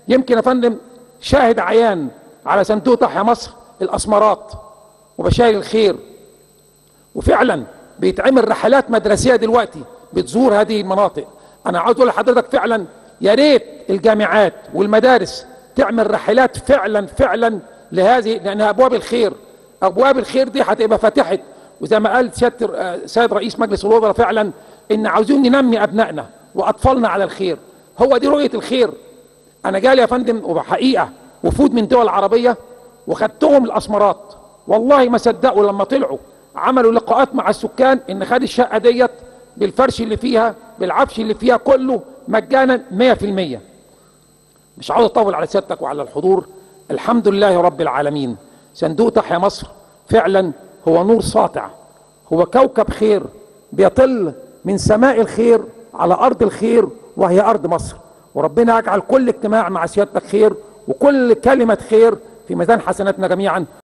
يمكن يا فندم شاهد عيان على صندوق تحيا مصر الاسمرات وبشاير الخير وفعلا بيتعمل رحلات مدرسيه دلوقتي بتزور هذه المناطق انا عاوز اقول لحضرتك فعلا يا ريت الجامعات والمدارس تعمل رحلات فعلا فعلا لهذه لانها ابواب الخير ابواب الخير دي هتبقى فتحت وزي ما قال سياده سيد رئيس مجلس الوزراء فعلا ان عاوزين ننمي ابنائنا واطفالنا على الخير هو دي رؤيه الخير انا جالي يا فندم وحقيقه وفود من دول عربيه وخدتهم الاسمرات والله ما صدقوا لما طلعوا عملوا لقاءات مع السكان ان خد الشقه ديت بالفرش اللي فيها بالعفش اللي فيها كله مجانا 100% مش عاوز اطول على سيادتك وعلى الحضور الحمد لله رب العالمين صندوق تحيا مصر فعلا هو نور ساطع هو كوكب خير بيطل من سماء الخير على ارض الخير وهي ارض مصر وربنا يجعل كل اجتماع مع سيادتك خير وكل كلمه خير في ميزان حسناتنا جميعا